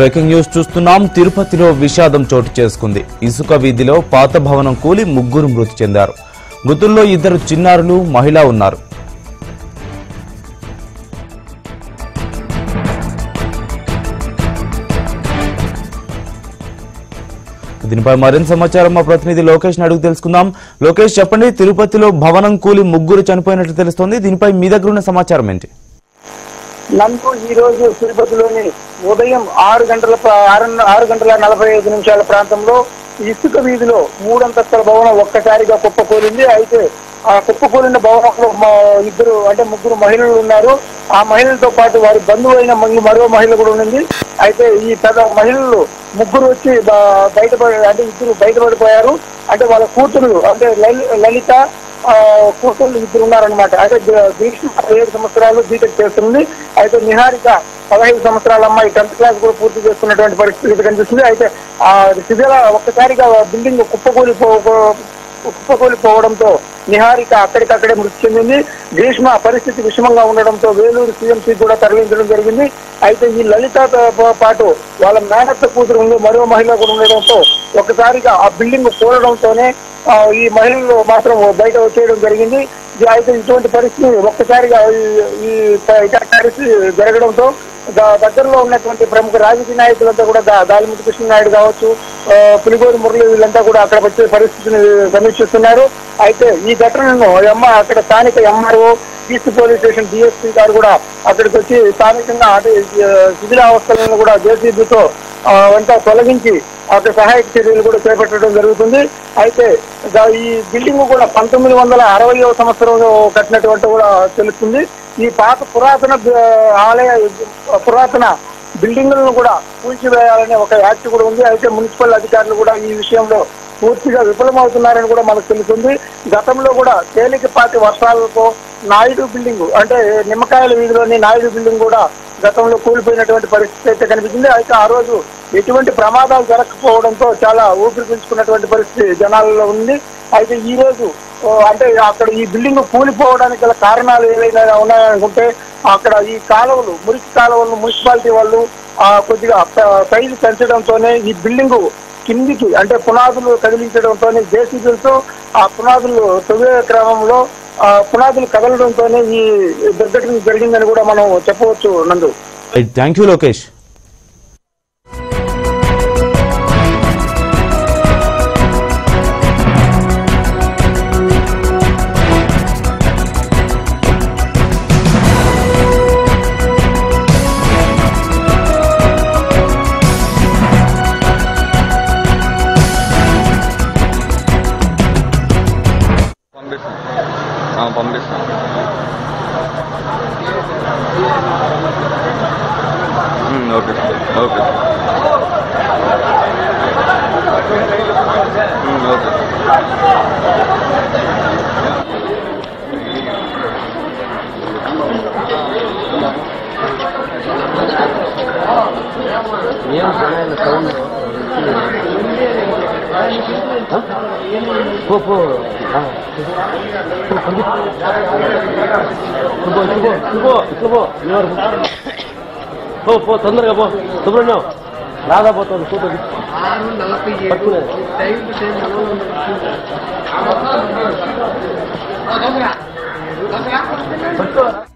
Breaking news చూస్తున్నాం తిరుపతిలో విషాదం చోటు చేసుకుంది ఇసుక వీధిలో పాత భవనం కూలి ముగ్గురు మృతి చెందారు మృతుల్లో ఇద్దరు చిన్నారులు మహిళ ఉన్నారు దీనిపై మరింత సమాచారం మా ప్రతినిధి లోకేష్ ని అడుగు తెలుసుకుందాం లోకేష్ చెప్పండి తిరుపతిలో భవనం కూలి ముగ్గురు చనిపోయినట్లు తెలుస్తోంది దీనిపై మీ దగ్గర ఉన్న సమాచారం ఏంటి నందు ఈ రోజు తిరుపతిలోని ఉదయం ఆరు గంటల ప్ర- ఆరు ఆరు గంటల నలభై ఐదు నిమిషాల ప్రాంతంలో ఇసుక వీధిలో మూడంతస్తుల భవనం ఒక్కసారిగా కుప్పకూలింది అయితే ఆ కుప్పకూలిన భవనంలో మా ఇద్దరు అంటే ముగ్గురు మహిళలు ఉన్నారు ఆ మహిళలతో పాటు వారి బంధువు అయిన మంగి మరో మహిళ కూడా ఉంది అయితే ఈ పెద్ద మహిళలు ముగ్గురు వచ్చి బ- బయటపడి అంటే ఇద్దరు బయటపడిపోయారు అంటే వాళ్ళ కూతురు అంటే లలి- లలిత ఆ, కూతుళ్ళు ఇద్దరు ఉన్నారనమాట అయితే ది- దీక్ష ఏడు సంవత్సరాలు బీటెక్ చేస్తుంది అయితే నిహారిక పదహైదు సంవత్సరాల అమ్మాయి టెన్త్ క్లాస్ కూడా పూర్తి చేసుకున్నటువంటి పరిస్థితి ఇక్కడ కనిపిస్తుంది అయితే ఆ శిథిల ఒక్కసారిగా బిల్డింగ్ కుప్పకూలి కుప్పకూలిపోవడంతో నిహారిక అక్కడికక్కడే మృతి చెందింది గ్రీష్మ పరిస్థితి విషమంగా ఉండడంతో వేలూరు సీఎంసీ కూడా తరలించడం జరిగింది అయితే ఈ లలితతో పా- పాటు వాళ్ళ మేనత్త కూతురు ఉంది మరో మహిళ కూడా ఉండడంతో ఒకసారిగా ఆ బిల్డింగ్ కూలడంతోనే ఆ, ఈ మహిళలు మాత్రం బయట వచ్చేయడం జరిగింది ఇది అయితే ఇటువంటి పరిస్థితి ఒక్కసారిగా ఈ- ఈ ప- ఇటువంటి పరిస్థితి జరగడంతో ద- దగ్గరలో ఉన్నటువంటి ప్రముఖ రాజకీయ నాయకులంతా కూడా దా- దాలిమిటి కృష్ణనాయుడు కావచ్చు ఆ, పులిగోరు మురళి వీళ్ళంతా కూడా అక్కడ వచ్చే పరిస్థితిని సమీక్షిస్తున్నారు అయితే ఈ ఘటనను ఎమ్మ అక్కడ స్థానిక MRO east police station DSP గారు కూడా అక్కడికి వచ్చి స్థానికంగా అంటే ఆ, శిథిలావస్థలను కూడా జేసీబీతో అంతా తొలగించి అక్కడ సహాయక చర్యలు కూడా చేపట్టడం జరుగుతుంది అయితే దా- ఈ బిల్డింగ్ కూడా పంతొమ్మిది వందల అరవయో సంవత్సరంలో కట్టినటువంటి కూడా తెలుస్తుంది ఈ పాత పురాతన బ- ఆలయ పురాతన బిల్డింగులను కూడా కూల్చివేయాలనే ఒక యాక్ట్ కూడా ఉంది అయితే మున్సిపల్ అధికారులు కూడా ఈ విషయంలో పూర్తిగా విఫలమవుతున్నారని కూడా మనకు తెలుస్తుంది గతంలో కూడా తేలికపాటి వర్షాలతో నాయుడు బిల్డింగ్ అంటే నిమ్మకాయల వీధిలోని నాయుడు బిల్డింగ్ కూడా గతంలో కూలిపోయినటువంటి పరిస్థితి అయితే కనిపించింది అయితే ఆ రోజు ఎటువంటి ప్రమాదాలు జరగకపోవడంతో చాలా ఊపిరి పీల్చుకున్నటువంటి పరిస్థితి జనాలలో ఉంది అయితే ఈ రోజు ఓ, అంటే అక్కడ ఈ బిల్డింగ్ కూలిపోవడానికి గల కారణాలు ఏవైనా ఉన్నాయనుకుంటే అక్కడ ఈ కాలువలు మురికి కాలువలను మున్సిపాలిటీ వాళ్ళు ఆ, కొద్దిగా ప- సైజు పెంచడంతోనే ఈ బిల్డింగ్ కిందికి అంటే పునాదులు కదిలించడంతోనే జేసీబీలతో ఆ పునాదులు తవ్వే క్రమంలో ఆ పునాదులు కదలడంతోనే ఈ దుర్ఘటన జరిగిందని కూడా మనం చెప్పవచ్చు నందు థ్యాంక్ యూ లోకేష్ పంపిస్తాం ఆ, పంపిస్తాం um, okay okay um, okay పో పో ఆ. పో పో పో పో పో ఎవరు పో పో తొందరగా పో సుబ్రహ్మణ్యం రాదా పోతుంది కూతురు పట్టుకునే పట్టుకో